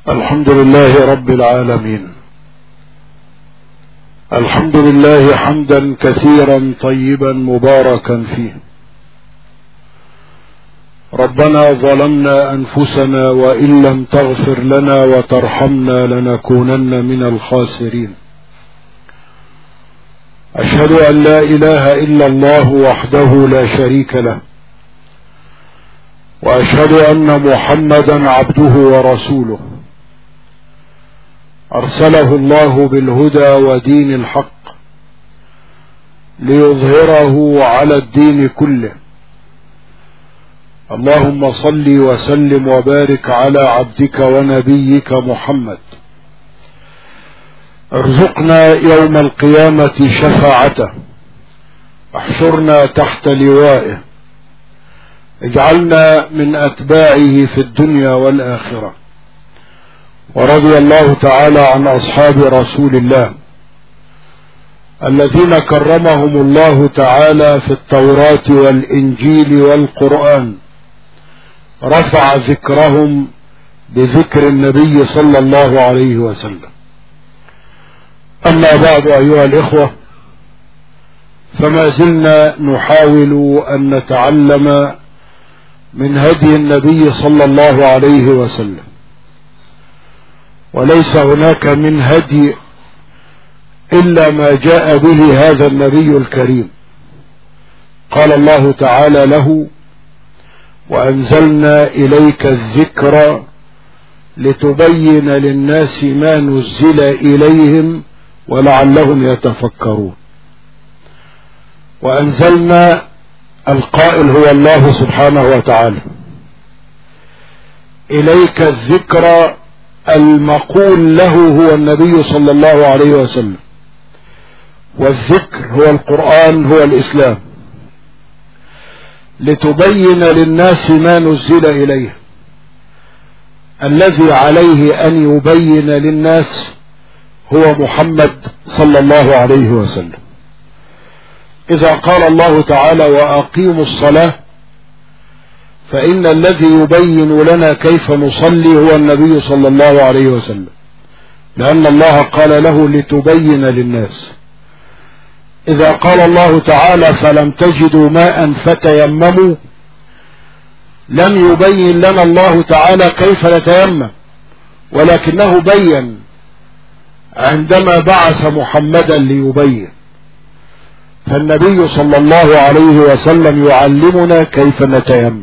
الحمد لله رب العالمين الحمد لله حمدا كثيرا طيبا مباركا فيه ربنا ظلمنا انفسنا وان لم تغفر لنا وترحمنا لنكونن من الخاسرين اشهد ان لا اله الا الله وحده لا شريك له واشهد ان محمدا عبده ورسوله ارسله الله بالهدى ودين الحق ليظهره على الدين كله اللهم صل وسلم وبارك على عبدك ونبيك محمد ارزقنا يوم القيامة شفاعته احشرنا تحت لوائه اجعلنا من اتباعه في الدنيا والاخره ورضي الله تعالى عن اصحاب رسول الله الذين كرمهم الله تعالى في التوراه والانجيل والقران رفع ذكرهم بذكر النبي صلى الله عليه وسلم اما بعد ايها الاخوه فما زلنا نحاول ان نتعلم من هدي النبي صلى الله عليه وسلم وليس هناك من هدي الا ما جاء به هذا النبي الكريم قال الله تعالى له وانزلنا اليك الذكر لتبين للناس ما نزل اليهم ولعلهم يتفكرون وانزلنا القائل هو الله سبحانه وتعالى اليك الذكر المقول له هو النبي صلى الله عليه وسلم والذكر هو القرآن هو الإسلام لتبين للناس ما نزل إليه الذي عليه أن يبين للناس هو محمد صلى الله عليه وسلم إذا قال الله تعالى وأقيموا الصلاة فإن الذي يبين لنا كيف نصلي هو النبي صلى الله عليه وسلم لأن الله قال له لتبين للناس إذا قال الله تعالى فلم تجدوا ماء فتيمموا لم يبين لنا الله تعالى كيف نتيمم ولكنه بين عندما بعث محمدا ليبين فالنبي صلى الله عليه وسلم يعلمنا كيف نتيمم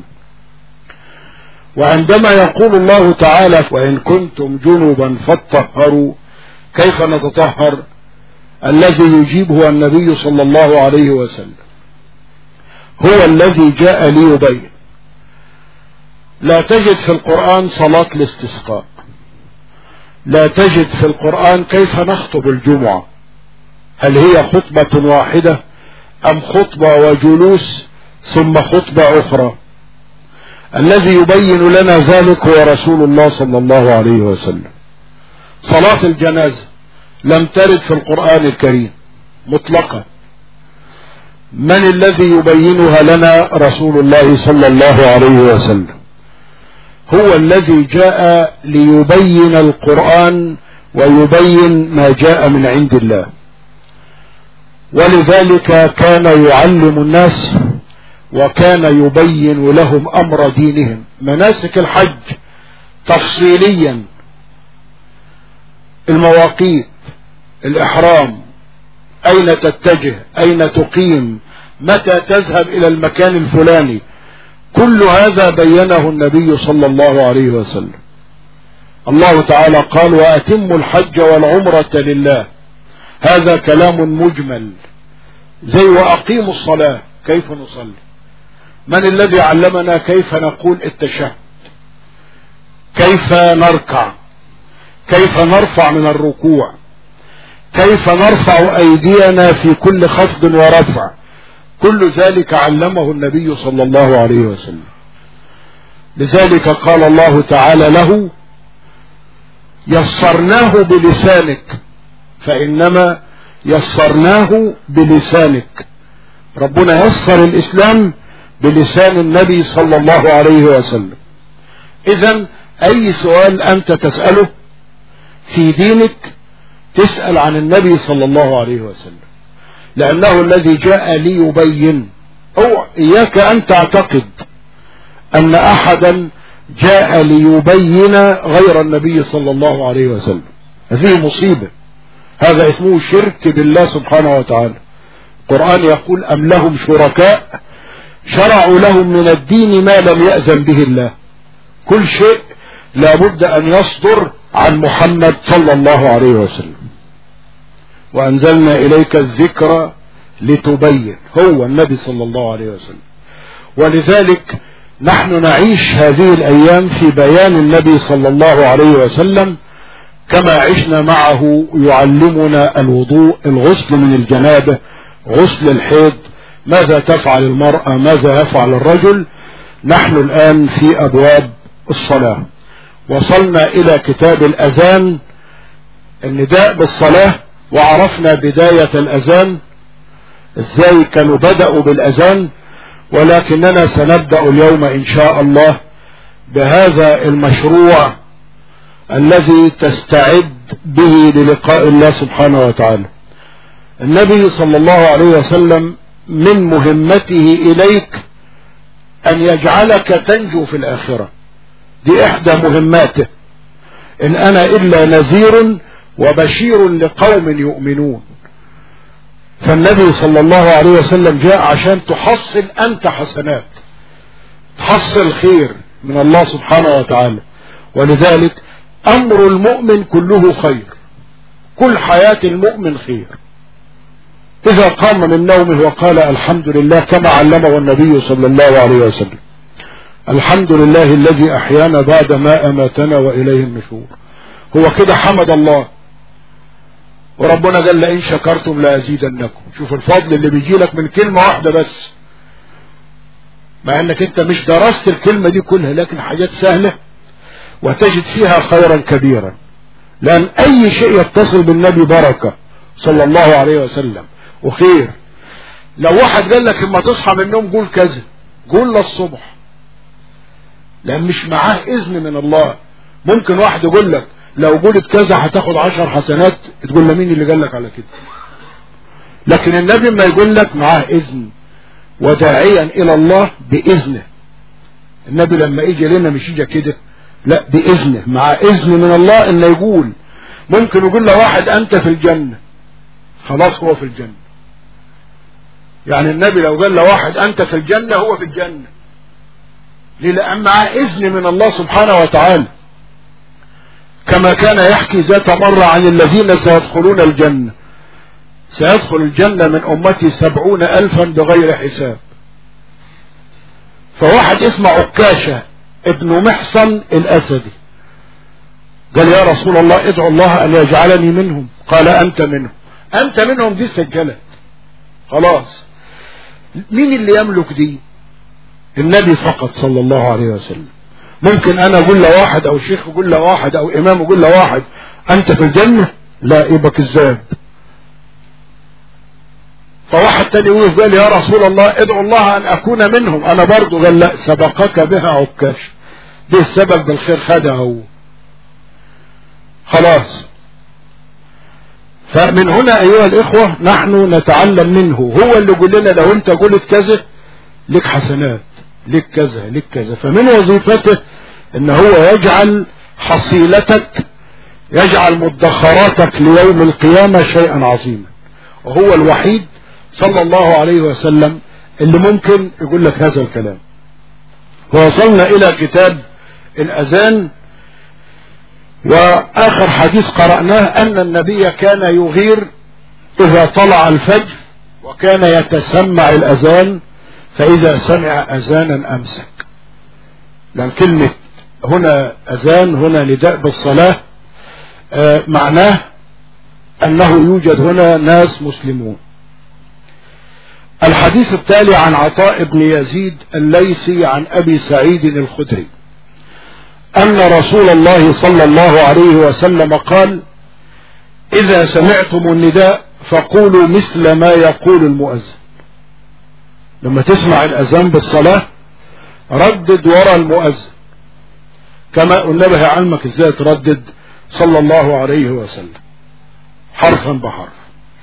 وعندما يقول الله تعالى وإن كنتم جنبا فاتطهروا كيف نتطهر الذي يجيبه النبي صلى الله عليه وسلم هو الذي جاء ليبين لا تجد في القرآن صلاة الاستسقاء لا تجد في القرآن كيف نخطب الجمعة هل هي خطبة واحدة أم خطبة وجلوس ثم خطبة أخرى الذي يبين لنا ذلك هو رسول الله صلى الله عليه وسلم صلاة الجنازة لم ترد في القرآن الكريم مطلقا من الذي يبينها لنا رسول الله صلى الله عليه وسلم هو الذي جاء ليبين القرآن ويبين ما جاء من عند الله ولذلك كان يعلم الناس وكان يبين لهم امر دينهم مناسك الحج تفصيليا المواقيت الاحرام اين تتجه اين تقيم متى تذهب الى المكان الفلاني كل هذا بينه النبي صلى الله عليه وسلم الله تعالى قال واتموا الحج والعمرة لله هذا كلام مجمل زي واقيموا الصلاة كيف نصلي من الذي علمنا كيف نقول التشهد كيف نركع كيف نرفع من الركوع كيف نرفع ايدينا في كل خفض ورفع كل ذلك علمه النبي صلى الله عليه وسلم لذلك قال الله تعالى له يسرناه بلسانك فانما يسرناه بلسانك ربنا يسر الاسلام بلسان النبي صلى الله عليه وسلم اذا اي سؤال انت تسأله في دينك تسأل عن النبي صلى الله عليه وسلم لانه الذي جاء ليبين او اياك ان تعتقد ان احدا جاء ليبين غير النبي صلى الله عليه وسلم هذه مصيبة هذا اسمه شرك بالله سبحانه وتعالى القرآن يقول أم لهم شركاء شرعوا لهم من الدين ما لم يأذن به الله كل شيء لابد أن يصدر عن محمد صلى الله عليه وسلم وأنزلنا إليك الذكر لتبين هو النبي صلى الله عليه وسلم ولذلك نحن نعيش هذه الأيام في بيان النبي صلى الله عليه وسلم كما عشنا معه يعلمنا الوضوء الغسل من الجنابة غسل الحيض ماذا تفعل المرأة ماذا يفعل الرجل نحن الآن في أبواب الصلاة وصلنا إلى كتاب الأذان النداء بالصلاة وعرفنا بداية الأذان ازاي كانوا بدأوا بالأذان ولكننا سنبدأ اليوم إن شاء الله بهذا المشروع الذي تستعد به للقاء الله سبحانه وتعالى النبي صلى الله عليه وسلم من مهمته إليك أن يجعلك تنجو في الآخرة دي إحدى مهماته إن أنا إلا نذير وبشير لقوم يؤمنون فالنبي صلى الله عليه وسلم جاء عشان تحصل أنت حسنات تحصل خير من الله سبحانه وتعالى ولذلك أمر المؤمن كله خير كل حياة المؤمن خير إذا قام من نومه وقال الحمد لله كما علمه النبي صلى الله عليه وسلم الحمد لله الذي أحيانا بعد ما أماتنا وإليه النشور هو كده حمد الله وربنا قال لئن شكرتم لأزيدنكم شوف الفضل اللي بيجي لك من كلمة واحدة بس مع انك انت مش درست الكلمة دي كلها لكن حاجات سهلة وتجد فيها خيرا كبيرا لان اي شيء يتصل بالنبي بركة صلى الله عليه وسلم وخير لو واحد قال لك اما تصحى من النوم قول كذا قول للصبح لان مش معاه اذن من الله ممكن واحد يقول لك لو قلت كذا هتاخد عشر حسنات تقول له مين اللي قال لك على كده لكن النبي ما يقول لك معاه اذن وداعيا الى الله باذنه النبي لما يجي لنا مش يجي كده لا باذنه مع اذن من الله انه يقول ممكن يقول له واحد انت في الجنة خلاص هو في الجنة يعني النبي لو قال له واحد انت في الجنة هو في الجنة ليه لان مع اذن من الله سبحانه وتعالى كما كان يحكي ذات مرة عن الذين سيدخلون الجنة سيدخل الجنة من أمتي سبعون ألفا بغير حساب فواحد اسمه عكاشة ابن محصن الأسدي قال يا رسول الله ادعو الله أن يجعلني منهم قال أنت منهم أنت منهم دي سجلت خلاص مين اللي يملك دي النبي فقط صلى الله عليه وسلم ممكن انا اقول لواحد او شيخ اقول لواحد او امام اقول لواحد انت في الجنة لا يبقى كذاب فواحد تاني يقول قال يا رسول الله ادعو الله ان اكون منهم انا برضو قال لا سبقك بها عكاش دي السبب بالخير خدها هو خلاص فمن هنا ايها الاخوة نحن نتعلم منه هو اللي يقول لنا لو انت قلت كذا لك حسنات لك كذا لك كذا فمن وظيفته ان هو يجعل حصيلتك يجعل مدخراتك ليوم القيامة شيئا عظيما وهو الوحيد صلى الله عليه وسلم اللي ممكن يقول لك هذا الكلام ووصلنا الى كتاب الاذان واخر حديث قرأناه ان النبي كان يغير اذا طلع الفجر وكان يتسمع الاذان فاذا سمع اذانا امسك لان كلمة هنا اذان هنا نداء بالصلاة آه معناه انه يوجد هنا ناس مسلمون الحديث التالي عن عطاء بن يزيد الليثي عن ابي سعيد الخدري ان رسول الله صلى الله عليه وسلم قال اذا سمعتم النداء فقولوا مثل ما يقول المؤذن لما تسمع الاذان بالصلاة ردد وراء المؤذن كما انبه علمك ازاي تردد صلى الله عليه وسلم حرفا بحرف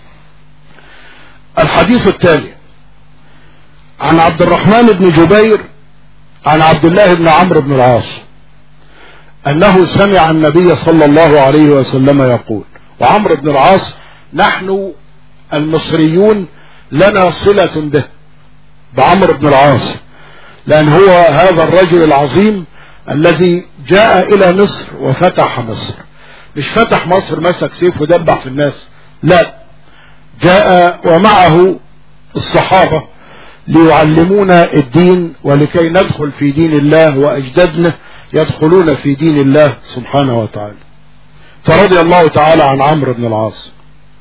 الحديث التالي عن عبد الرحمن بن جبير عن عبد الله بن عمرو بن العاص انه سمع النبي صلى الله عليه وسلم يقول وعمرو بن العاص نحن المصريون لنا صلة به بعمرو بن العاص لان هو هذا الرجل العظيم الذي جاء الى مصر وفتح مصر مش فتح مصر مسك سيف ودبح في الناس لا جاء ومعه الصحابة ليعلمونا الدين ولكي ندخل في دين الله واجدادنا يدخلون في دين الله سبحانه وتعالى فرضي الله تعالى عن عمرو بن العاص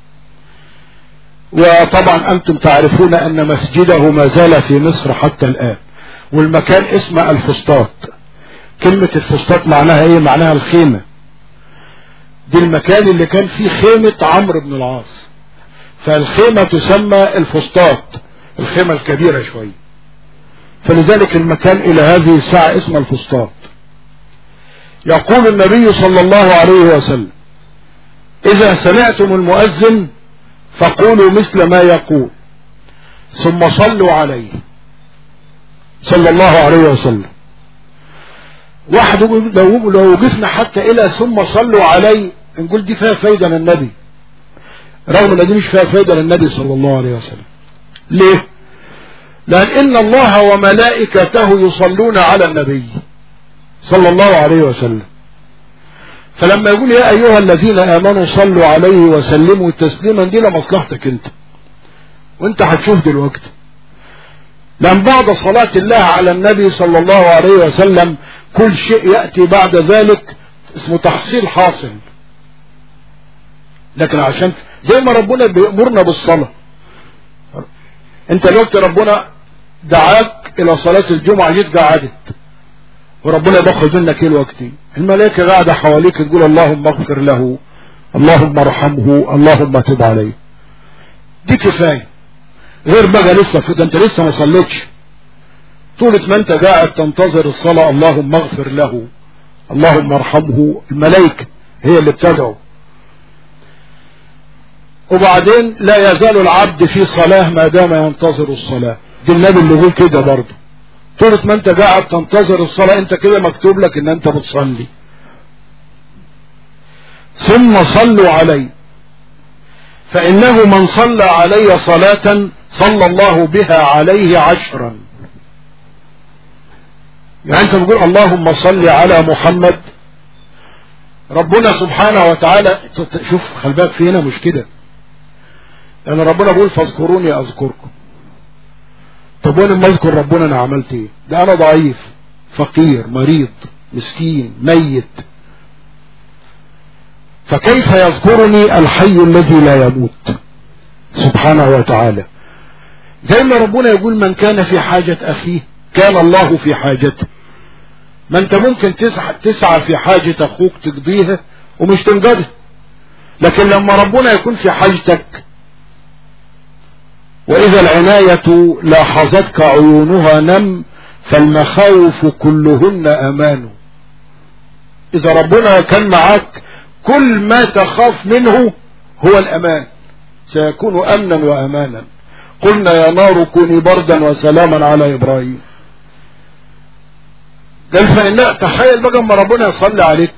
وطبعا انتم تعرفون ان مسجده ما زال في مصر حتى الان والمكان اسمه الفسطاط كلمة الفسطاط معناها ايه معناها الخيمة دي المكان اللي كان فيه خيمة عمرو بن العاص فالخيمة تسمى الفسطاط الخيمة الكبيرة شوية فلذلك المكان الى هذه الساعة اسمه الفسطاط يقول النبي صلى الله عليه وسلم اذا سمعتم المؤذن فقولوا مثل ما يقول ثم صلوا عليه صلى الله عليه وسلم واحد لو لو وقفنا حتى الى ثم صلوا عليه نقول دي فيها فايده للنبي رغم ان دي مش فيها فايده للنبي صلى الله عليه وسلم ليه لان ان الله وملائكته يصلون على النبي صلى الله عليه وسلم فلما يقول يا ايها الذين امنوا صلوا عليه وسلموا تسليما دي لمصلحتك انت وانت هتشوف دلوقتي لان بعد صلاة الله على النبي صلى الله عليه وسلم كل شيء يأتي بعد ذلك اسمه تحصيل حاصل لكن عشان زي ما ربنا بيأمرنا بالصلاة انت الوقت ربنا دعاك الى صلاة الجمعة جيت قعدت وربنا باخد منك ايه الوقت الملائكة قاعدة حواليك تقول اللهم اغفر له اللهم ارحمه اللهم تب عليه دي كفاية غير بقى لسه فوت انت لسه ما صليتش طولة ما انت قاعد تنتظر الصلاة اللهم اغفر له اللهم ارحمه الملائكة هي اللي بتدعو وبعدين لا يزال العبد في صلاة ما دام ينتظر الصلاة دي النبي اللي يقول كده برضه طولة ما انت قاعد تنتظر الصلاة انت كده مكتوب لك ان انت بتصلي ثم صلوا علي فانه من صلى علي صلاة صلى الله بها عليه عشرا يعني انت بتقول اللهم صل على محمد ربنا سبحانه وتعالى شوف خلي بالك في هنا مش كده لان ربنا بيقول فاذكروني اذكركم طب وانا لما اذكر ربنا انا عملت ايه ده انا ضعيف فقير مريض مسكين ميت فكيف يذكرني الحي الذي لا يموت سبحانه وتعالى زي ما ربنا يقول من كان في حاجة اخيه كان الله في حاجته ما انت ممكن تسعى, تسعى في حاجة اخوك تقضيها ومش تنقضي لكن لما ربنا يكون في حاجتك واذا العناية لاحظتك عيونها نم فالمخاوف كلهن امان اذا ربنا كان معاك كل ما تخاف منه هو الامان سيكون امنا وامانا قلنا يا نار كوني بردا وسلاما على ابراهيم قال فإن تخيل بقى اما ربنا يصلي عليك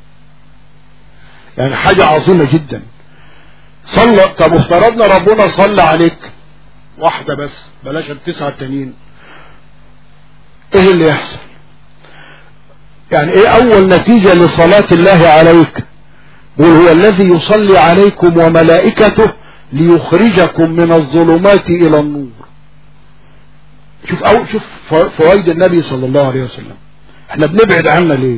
يعني حاجة عظيمة جدا صلى طب افترضنا ربنا صلى عليك واحدة بس بلاش التسعة التانيين ايه اللي يحصل يعني ايه اول نتيجة لصلاة الله عليك قول هو الذي يصلي عليكم وملائكته ليخرجكم من الظلمات الى النور شوف او شوف فوائد النبي صلى الله عليه وسلم احنا بنبعد عنها ليه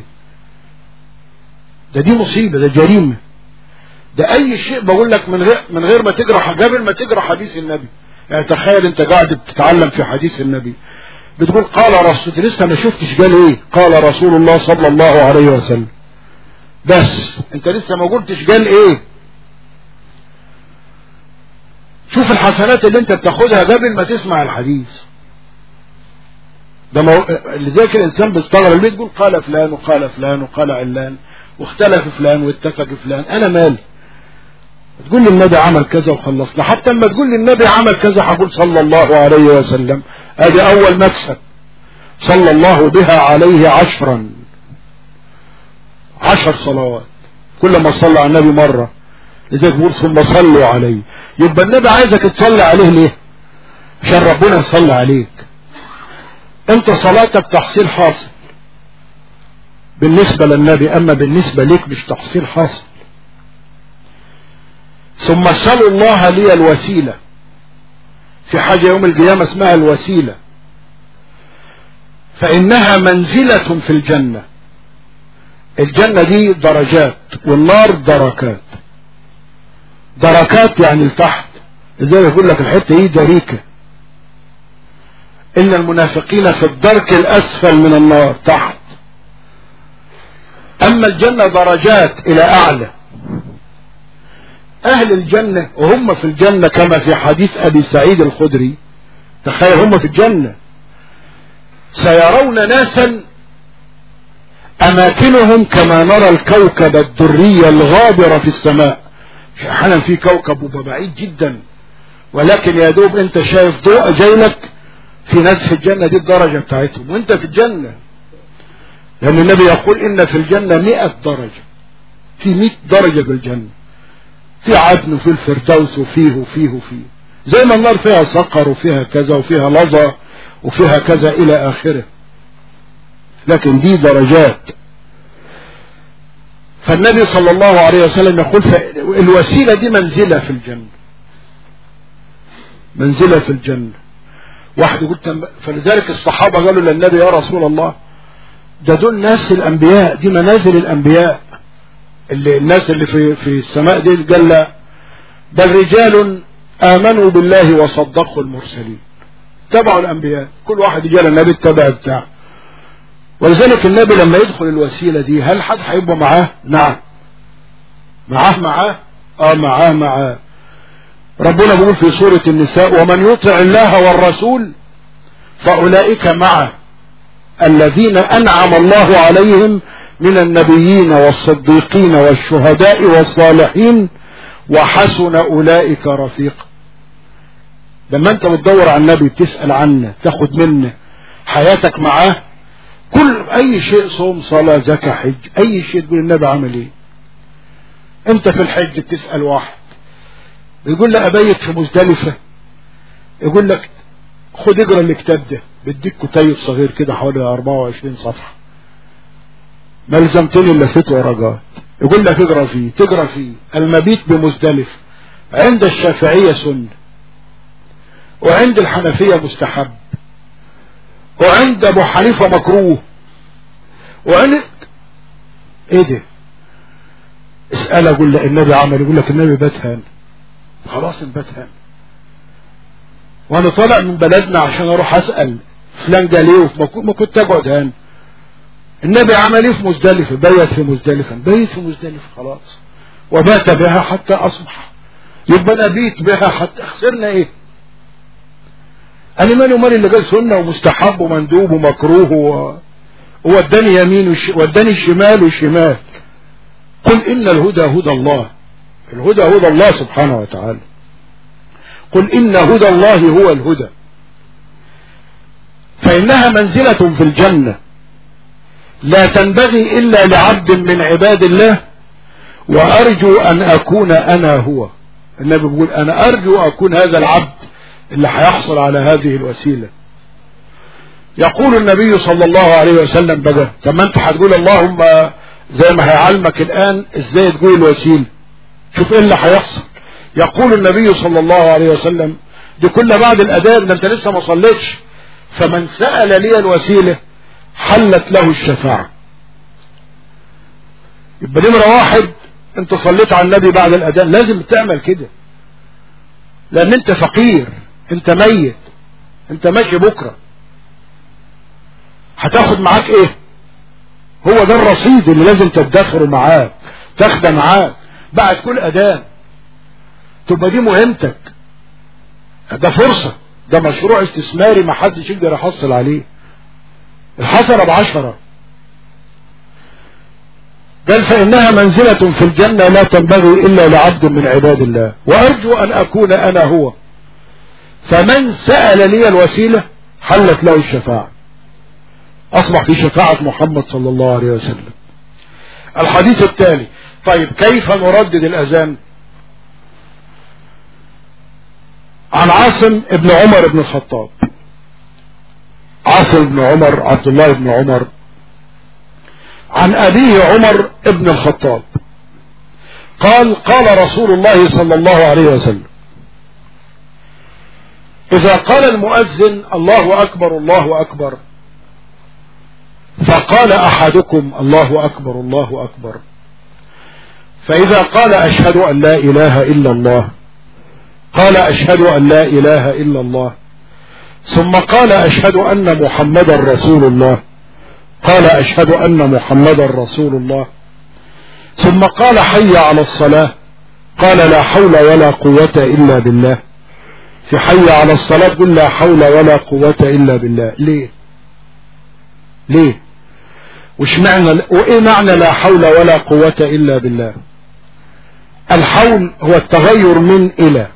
ده دي مصيبة ده جريمة ده اي شيء بقول لك من غير من غير ما تقرا قبل ما تقرا حديث النبي يعني تخيل انت قاعد بتتعلم في حديث النبي بتقول قال رسول لسه ما شفتش قال ايه قال رسول الله صلى الله عليه وسلم بس انت لسه ما قلتش قال ايه شوف الحسنات اللي انت بتاخدها قبل ما تسمع الحديث ده مو... لذلك الانسان بيستغرب ليه تقول قال فلان وقال فلان وقال علان واختلف فلان واتفق فلان انا مالي تقول لي النبي عمل كذا وخلصنا حتى لما تقول لي النبي عمل كذا هقول صلى الله عليه وسلم ادي اول مكسب صلى الله بها عليه عشرا عشر صلوات كل ما صلى على النبي مرة لذلك بيقول ثم صلوا عليه يبقى النبي عايزك تصلي عليه ليه عشان ربنا يصلي عليك انت صلاتك تحصيل حاصل بالنسبة للنبي اما بالنسبة ليك مش تحصيل حاصل ثم سلوا الله لي الوسيلة في حاجة يوم القيامة اسمها الوسيلة فإنها منزلة في الجنة الجنة دي درجات والنار دركات دركات يعني لتحت ازاي يقول لك الحتة دي دريكة ان المنافقين في الدرك الاسفل من النار تحت اما الجنة درجات الى اعلى اهل الجنة وهم في الجنة كما في حديث ابي سعيد الخدري تخيل هم في الجنة سيرون ناسا اماكنهم كما نرى الكوكب الدري الغابر في السماء احيانا في كوكب وبقى بعيد جدا ولكن يا دوب انت شايف ضوء جاي لك في ناس في الجنة دي الدرجة بتاعتهم وانت في الجنة لان النبي يقول ان في الجنة مئة درجة في مئة درجة في الجنة في عدن وفي الفردوس وفيه وفيه وفيه زي ما النار فيها سقر وفيها كذا وفيها لظى وفيها كذا الى اخره لكن دي درجات فالنبي صلى الله عليه وسلم يقول الوسيلة دي منزلة في الجنة منزلة في الجنة واحد يقول فلذلك الصحابة قالوا للنبي يا رسول الله ده دول ناس الانبياء دي منازل الانبياء اللي الناس اللي في في السماء دي قال لا بل رجال امنوا بالله وصدقوا المرسلين تبعوا الانبياء كل واحد يجي النبي اتبع بتاعه ولذلك النبي لما يدخل الوسيلة دي هل حد هيبقى معاه نعم معاه معاه اه معاه معاه ربنا بيقول في سورة النساء ومن يطع الله والرسول فأولئك معه الذين أنعم الله عليهم من النبيين والصديقين والشهداء والصالحين وحسن أولئك رفيقا لما انت بتدور على النبي بتسأل عنه تاخد منه حياتك معاه كل اي شيء صوم صلاة زكاة حج اي شيء تقول النبي عمل ايه انت في الحج بتسأل واحد يقول لك ابيت في مزدلفة يقول لك خد اقرا الكتاب ده بديك كتيب صغير كده حوالي 24 صفحة ما لزمتني الا ست ورقات يقول لك اقرا فيه تقرا فيه المبيت بمزدلف عند الشافعية سنة وعند الحنفية مستحب وعند ابو حنيفة مكروه وعند ايه ده اسأل اقول لك النبي عمل يقول لك النبي بات هان خلاص بات هان وانا طالع من بلدنا عشان اروح اسأل فلان قال ايه ما كنت اقعد هان النبي عمل ايه في مزدلفة بيت في مزدلفة بيت في مزدلفة خلاص وبات بها حتى اصبح يبقى نبيت بها حتى خسرنا ايه انا مالي ومالي اللي قال سنة ومستحب ومندوب ومكروه و... وداني يمين وش... وداني شمال وشمال قل ان الهدى هدى الله الهدى هدى الله سبحانه وتعالى قل ان هدى الله هو الهدى فانها منزلة في الجنة لا تنبغي الا لعبد من عباد الله وارجو ان اكون انا هو النبي بيقول انا ارجو اكون هذا العبد اللي هيحصل على هذه الوسيلة يقول النبي صلى الله عليه وسلم بقى طب ما انت هتقول اللهم زي ما هيعلمك الان ازاي تقول الوسيلة شوف ايه اللي هيحصل يقول النبي صلى الله عليه وسلم دي كل بعد الاداب ده انت لسه ما صليتش فمن سأل لي الوسيلة حلت له الشفاعة يبقى نمرة واحد انت صليت على النبي بعد الاذان لازم تعمل كده لان انت فقير انت ميت انت ماشي بكرة هتاخد معاك ايه هو ده الرصيد اللي لازم تدخره معاك تاخده معاك بعد كل اذان تبقى دي مهمتك ده فرصة ده مشروع استثماري ما حدش يقدر يحصل عليه الحسنة بعشرة قال فإنها منزلة في الجنة لا تنبغي إلا لعبد من عباد الله وأرجو أن أكون أنا هو فمن سأل لي الوسيلة حلت له الشفاعة أصبح في شفاعة محمد صلى الله عليه وسلم الحديث التالي طيب كيف نردد الأذان عن عاصم ابن عمر بن الخطاب عاصم بن عمر عبد الله بن عمر عن أبيه عمر ابن الخطاب قال قال رسول الله صلى الله عليه وسلم إذا قال المؤذن الله أكبر الله أكبر فقال أحدكم الله أكبر الله أكبر فإذا قال أشهد أن لا إله إلا الله قال أشهد أن لا إله إلا الله ثم قال أشهد أن محمدا رسول الله قال أشهد أن محمدا رسول الله ثم قال حي على الصلاة قال لا حول ولا قوة إلا بالله في حي على الصلاة قل لا حول ولا قوة إلا بالله ليه ليه وش معنى وإيه معنى لا حول ولا قوة إلا بالله الحول هو التغير من إلى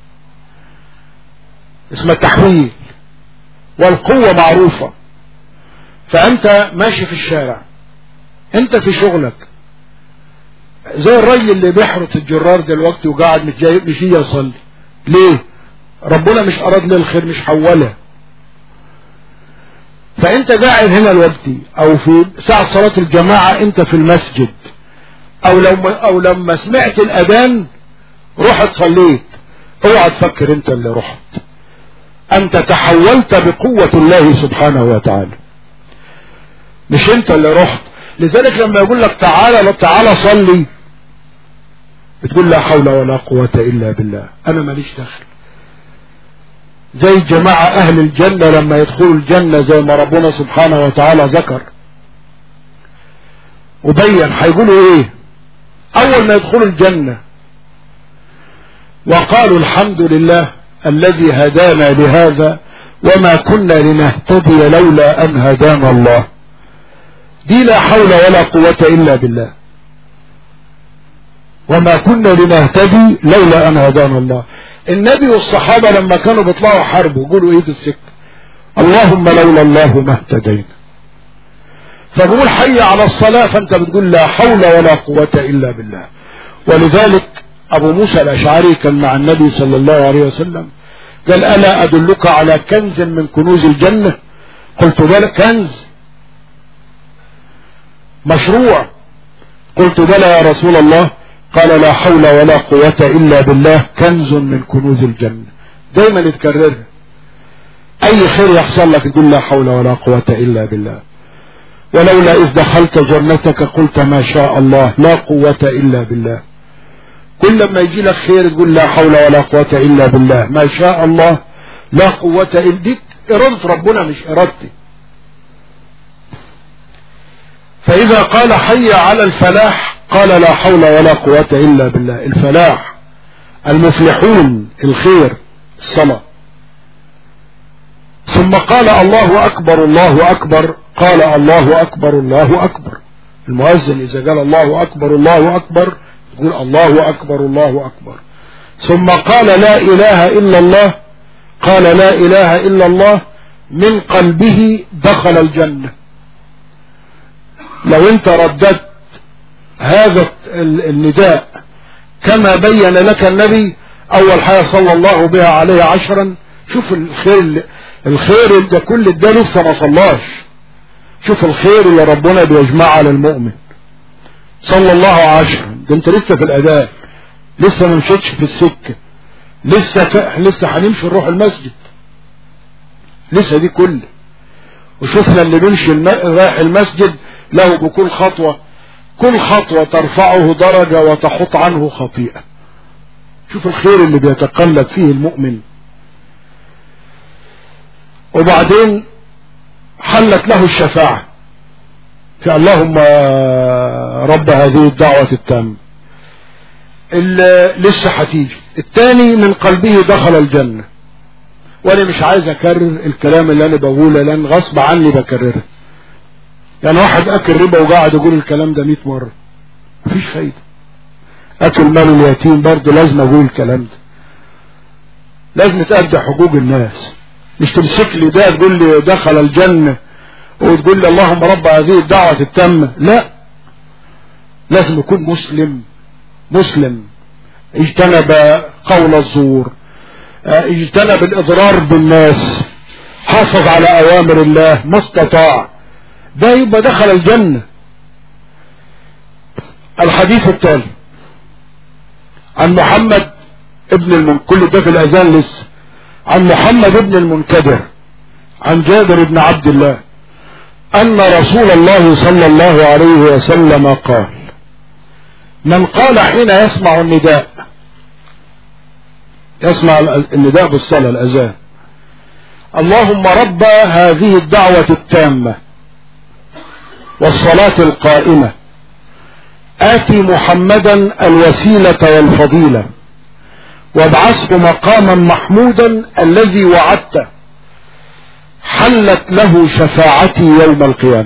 اسمه تحويل والقوة معروفة فأنت ماشي في الشارع أنت في شغلك زي الراجل اللي بيحرط الجرار دلوقتي وقاعد متجايب مش يجي يصلي ليه ربنا مش أراد له الخير مش حوله فأنت قاعد هنا دلوقتي أو في ساعة صلاة الجماعة أنت في المسجد أو لما أو لما سمعت الأذان رحت صليت اوعى تفكر أنت اللي رحت أنت تحولت بقوة الله سبحانه وتعالى مش أنت اللي رحت لذلك لما يقول لك تعالى تعالى صلي بتقول لا حول ولا قوة إلا بالله أنا ماليش دخل زي جماعة أهل الجنة لما يدخلوا الجنة زي ما ربنا سبحانه وتعالى ذكر وبين هيقولوا إيه أول ما يدخلوا الجنة وقالوا الحمد لله الذي هدانا لهذا وما كنا لنهتدي لولا أن هدانا الله دي لا حول ولا قوة إلا بالله وما كنا لنهتدي لولا أن هدانا الله النبي والصحابة لما كانوا بيطلعوا حرب يقولوا ايه السكة اللهم لولا الله ما اهتدينا فبقول حي على الصلاة فانت بتقول لا حول ولا قوة الا بالله ولذلك ابو موسى الاشعري كان مع النبي صلى الله عليه وسلم قال الا ادلك على كنز من كنوز الجنة قلت بلى كنز مشروع قلت بلى يا رسول الله قال لا حول ولا قوة إلا بالله كنز من كنوز الجنة دايما يتكررها أي خير يحصل لك تقول لا حول ولا قوة إلا بالله ولولا إذ دخلت جنتك قلت ما شاء الله لا قوة إلا بالله كل ما يجي لك خير تقول لا حول ولا قوة إلا بالله ما شاء الله لا قوة إلا ديك إرادة ربنا مش إرادتي فإذا قال حي على الفلاح قال لا حول ولا قوة إلا بالله الفلاح المفلحون الخير الصلاة ثم قال الله أكبر الله أكبر قال الله أكبر الله أكبر المؤذن إذا قال الله أكبر الله أكبر يقول الله أكبر الله أكبر ثم قال لا إله إلا الله قال لا إله إلا الله من قلبه دخل الجنة لو انت رددت هذا النداء كما بين لك النبي اول حاجة صلى الله بها عليه عشرا شوف الخير الخير ده كل ده لسه ما صلاش شوف الخير اللي ربنا بيجمعه على المؤمن صلى الله عشرا ده انت لسه في الاداء لسه ما مشيتش في السكة لسه ك... لسه هنمشي نروح المسجد لسه دي كله وشفنا اللي بيمشي الم... رايح المسجد له بكل خطوة كل خطوة ترفعه درجة وتحط عنه خطيئة شوف الخير اللي بيتقلب فيه المؤمن وبعدين حلت له الشفاعة في اللهم رب هذه الدعوة التامة اللي لسه هتيجي الثاني من قلبه دخل الجنة وانا مش عايز اكرر الكلام اللي انا بقوله لان غصب عني بكرره يعني واحد اكل ربا وقاعد يقول الكلام ده 100 مرة مفيش فايدة اكل مال اليتيم برضه لازم اقول الكلام ده لازم تأدي حقوق الناس مش تمسك لي ده تقول لي دخل الجنة وتقول لي اللهم رب هذه الدعوة التامة لا لازم يكون مسلم مسلم اجتنب قول الزور اجتنب الاضرار بالناس حافظ على اوامر الله ما استطاع ده يبقى دخل الجنة الحديث التالي عن محمد ابن المن... كل ده في الاذان لسه عن محمد ابن المنكدر عن جابر بن عبد الله ان رسول الله صلى الله عليه وسلم قال من قال حين يسمع النداء يسمع النداء بالصلاة الأذان اللهم رب هذه الدعوة التامة والصلاة القائمة آتي محمدا الوسيلة والفضيلة وابعثه مقاما محمودا الذي وعدته حلت له شفاعتي يوم القيامة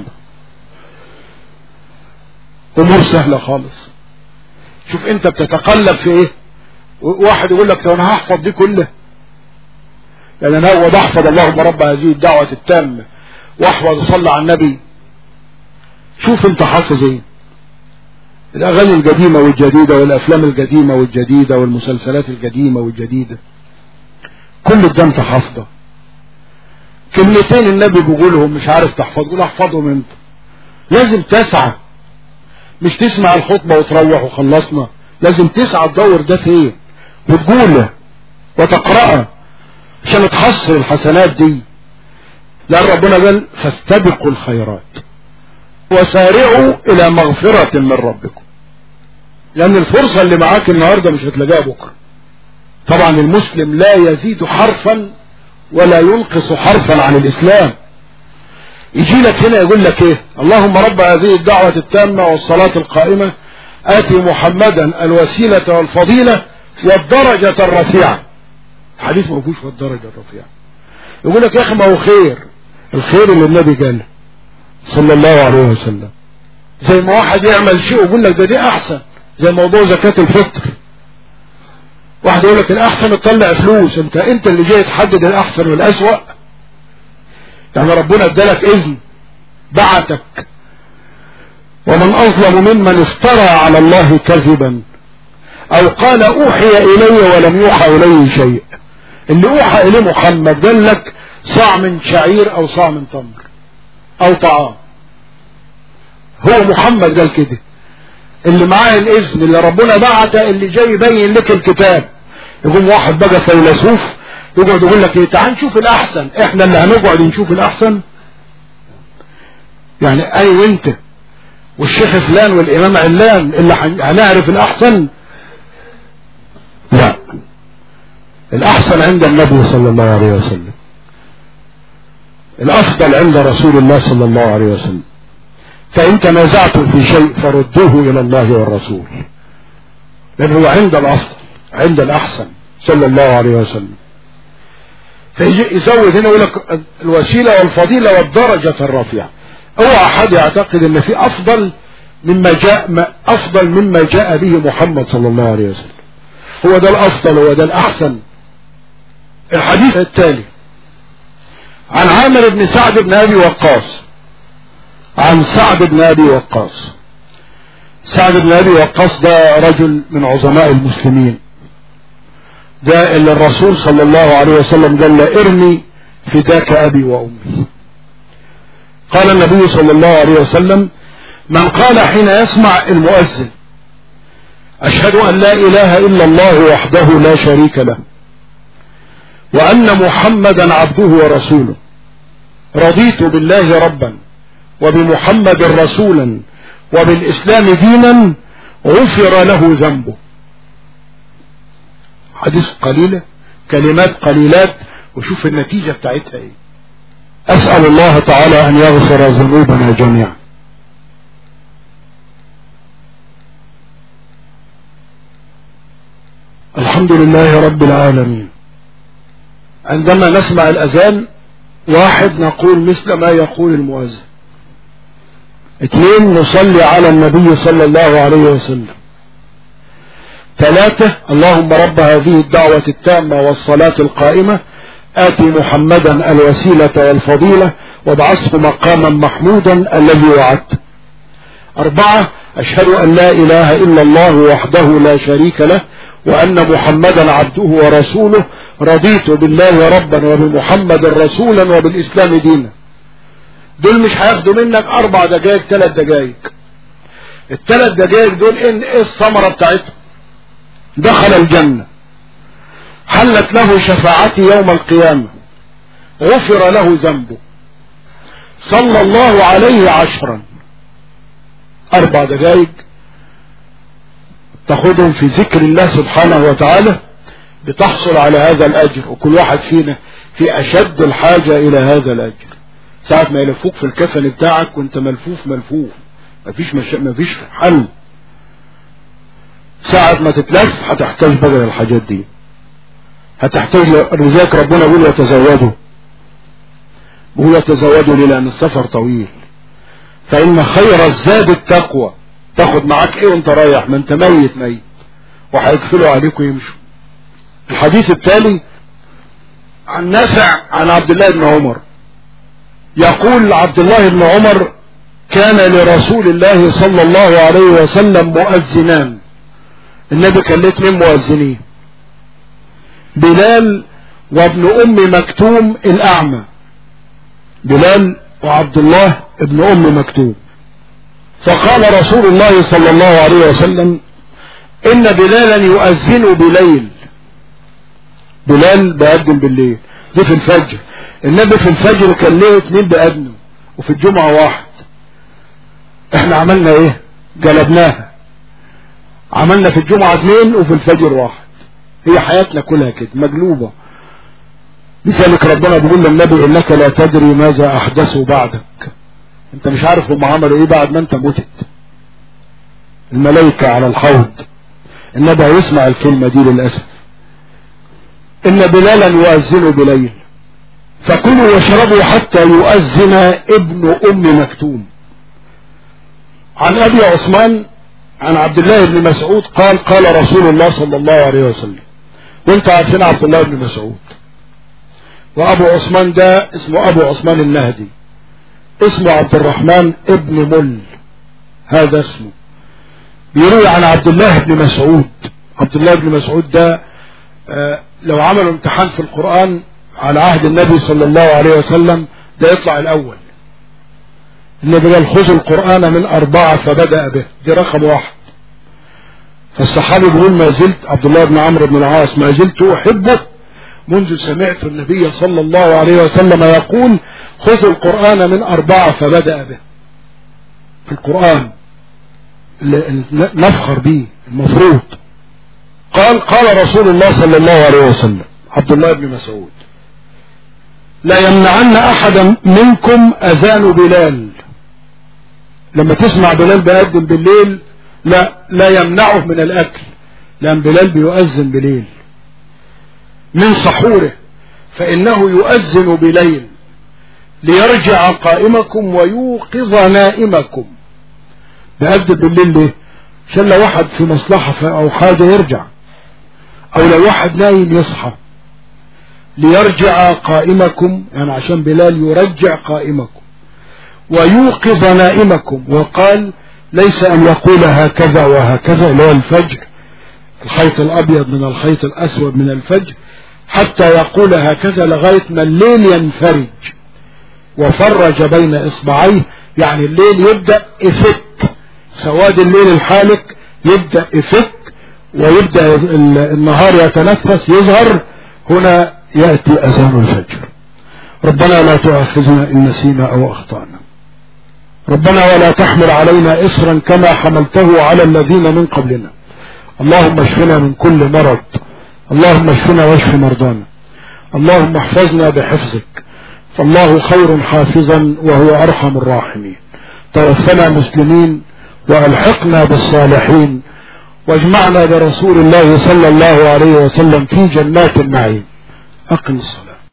امور سهلة خالص شوف انت بتتقلب في ايه واحد يقول لك انا هحفظ دي كلها يعني انا هو بحفظ اللهم رب هذه الدعوة التامة واحفظ صلى على النبي شوف انت حافظ ايه الاغاني القديمة والجديدة والافلام القديمة والجديدة والمسلسلات القديمة والجديدة كل ده انت حافظه كلمتين النبي بيقولهم مش عارف تحفظ قول احفظهم انت لازم تسعى مش تسمع الخطبة وتروح وخلصنا لازم تسعى تدور ده فين وتقوله وتقرأه عشان تحصل الحسنات دي لأن ربنا قال فاستبقوا الخيرات وسارعوا إلى مغفرة من ربكم لأن الفرصة اللي معاك النهاردة مش هتلاقيها بكرة طبعا المسلم لا يزيد حرفا ولا ينقص حرفا عن الإسلام يجي لك هنا يقول لك ايه اللهم رب هذه الدعوة التامة والصلاة القائمة آتي محمدا الوسيلة والفضيلة والدرجة الرفيعة حديث ما فيهوش والدرجة الرفيعة يقول لك يا اخي ما هو خير الخير اللي النبي قال صلى الله عليه وسلم زي ما واحد يعمل شيء ويقول لك ده دي احسن زي موضوع زكاة الفطر واحد يقول لك الاحسن تطلع فلوس انت انت اللي جاي تحدد الاحسن والاسوأ يعني ربنا ادالك اذن بعتك ومن اظلم ممن افترى على الله كذبا او قال اوحي الي ولم يوحى اليه شيء اللي اوحى اليه محمد قال لك صاع من شعير او صاع من تمر او طعام هو محمد قال كده اللي معاه الاذن اللي ربنا بعته اللي جاي يبين لك الكتاب يقوم واحد بقى فيلسوف يقعد يقول لك ايه تعال نشوف الاحسن احنا اللي هنقعد نشوف الاحسن يعني اي وانت والشيخ فلان والامام علان اللي هنعرف الاحسن لا الاحسن عند النبي صلى الله عليه وسلم الافضل عند رسول الله صلى الله عليه وسلم فان تنازعتم في شيء فردوه الى الله والرسول لان هو عند الافضل عند الاحسن صلى الله عليه وسلم فيجي يزود هنا يقول لك الوسيله والفضيله والدرجه الرفيعه اوعى احد يعتقد ان في افضل مما جاء افضل مما جاء به محمد صلى الله عليه وسلم هو ده الافضل هو ده الاحسن الحديث التالي عن عامر بن سعد بن ابي وقاص عن سعد بن ابي وقاص سعد بن ابي وقاص ده رجل من عظماء المسلمين ده اللي الرسول صلى الله عليه وسلم قال له ارمي فداك ابي وامي قال النبي صلى الله عليه وسلم من قال حين يسمع المؤذن اشهد ان لا اله الا الله وحده لا شريك له وان محمدا عبده ورسوله رضيت بالله ربا وبمحمد رسولا وبالاسلام دينا غفر له ذنبه حديث قليلة كلمات قليلات وشوف النتيجة بتاعتها ايه اسأل الله تعالى ان يغفر ذنوبنا جميعا الحمد لله رب العالمين عندما نسمع الاذان واحد نقول مثل ما يقول المؤذن اثنين نصلي على النبي صلى الله عليه وسلم ثلاثة اللهم رب هذه الدعوة التامة والصلاة القائمة آتي محمدا الوسيلة والفضيلة وابعثه مقاما محمودا الذي وعدت أربعة أشهد أن لا إله إلا الله وحده لا شريك له وأن محمدا عبده ورسوله رضيت بالله ربا وبمحمد رسولا وبالإسلام دينا دول مش هياخدوا منك أربع دقائق ثلاث دقائق الثلاث دقائق دول إن إيه الثمرة بتاعتهم دخل الجنة حلت له شفاعتي يوم القيامة غفر له ذنبه صلى الله عليه عشرا أربع دقائق تاخدهم في ذكر الله سبحانه وتعالى بتحصل على هذا الأجر وكل واحد فينا في أشد الحاجة إلى هذا الأجر ساعة ما يلفوك في الكفن بتاعك وانت ملفوف ملفوف مفيش مش... مفيش حل ساعة ما تتلف هتحتاج بدل الحاجات دي هتحتاج لذلك ربنا يقول يتزودوا بيقول يتزودوا ليه لأن السفر طويل فإن خير الزاد التقوى تاخد معاك ايه وانت رايح ما انت ميت ميت وهيقفلوا عليك ويمشوا الحديث التالي عن نافع عن عبد الله بن عمر يقول عبد الله بن عمر كان لرسول الله صلى الله عليه وسلم مؤذنان النبي كان له اثنين مؤذنين بلال وابن ام مكتوم الاعمى بلال وعبد الله ابن ام مكتوم فقال رسول الله صلى الله عليه وسلم ان بلالا يؤذن بليل بلال بيأذن بالليل دي في الفجر النبي في الفجر كان ليه اتنين بأذنوا وفي الجمعة واحد احنا عملنا ايه جلبناها عملنا في الجمعة اثنين وفي الفجر واحد هي حياتنا كلها كده مقلوبة لذلك ربنا بيقول للنبي انك لا تدري ماذا احدثوا بعدك انت مش عارف هم عملوا ايه بعد ما انت متت الملائكة على الحوض النبي هيسمع الكلمة دي للأسف إن بلالا يؤذن بليل فكلوا واشربوا حتى يؤذن ابن أم مكتوم عن أبي عثمان عن عبد الله بن مسعود قال قال رسول الله صلى الله عليه وسلم وانت عارفين عبد الله بن مسعود وأبو عثمان ده اسمه أبو عثمان النهدي اسمه عبد الرحمن ابن مل هذا اسمه بيروي عن عبد الله بن مسعود عبد الله بن مسعود ده آه لو عملوا امتحان في القرآن على عهد النبي صلى الله عليه وسلم ده يطلع الأول النبي قال خذوا القرآن من أربعة فبدأ به دي رقم واحد فالصحابي بيقول ما زلت عبد الله بن عمرو بن العاص ما زلت أحبه منذ سمعت النبي صلى الله عليه وسلم يقول خذوا القرآن من أربعة فبدأ به في القرآن نفخر به المفروض قال قال رسول الله صلى الله عليه وسلم عبد الله بن مسعود لا يمنعن أحدا منكم أذان بلال لما تسمع بلال بيأذن بالليل لا لا يمنعه من الأكل لأن بلال بيؤذن بليل من سحوره فإنه يؤذن بليل ليرجع قائمكم ويوقظ نائمكم بأذن بالليل ليه عشان لو واحد في مصلحة أو حاجة يرجع أو لو واحد نايم يصحى ليرجع قائمكم يعني عشان بلال يرجع قائمكم ويوقظ نائمكم وقال ليس أن يقول هكذا وهكذا اللي هو الفجر الخيط الأبيض من الخيط الأسود من الفجر حتى يقول هكذا لغاية ما الليل ينفرج وفرج بين إصبعيه يعني الليل يبدأ يفك سواد الليل الحالك يبدأ يفك ويبدأ النهار يتنفس يظهر هنا يأتي أذان الفجر ربنا لا تؤاخذنا إن نسينا أو أخطأنا ربنا ولا تحمل علينا إصرا كما حملته على الذين من قبلنا اللهم اشفنا من كل مرض اللهم اشفنا واشف مرضانا اللهم احفظنا بحفظك فالله خير حافظا وهو أرحم الراحمين توفنا مسلمين وألحقنا بالصالحين واجمعنا برسول الله صلى الله عليه وسلم في جنات النعيم أقم الصلاة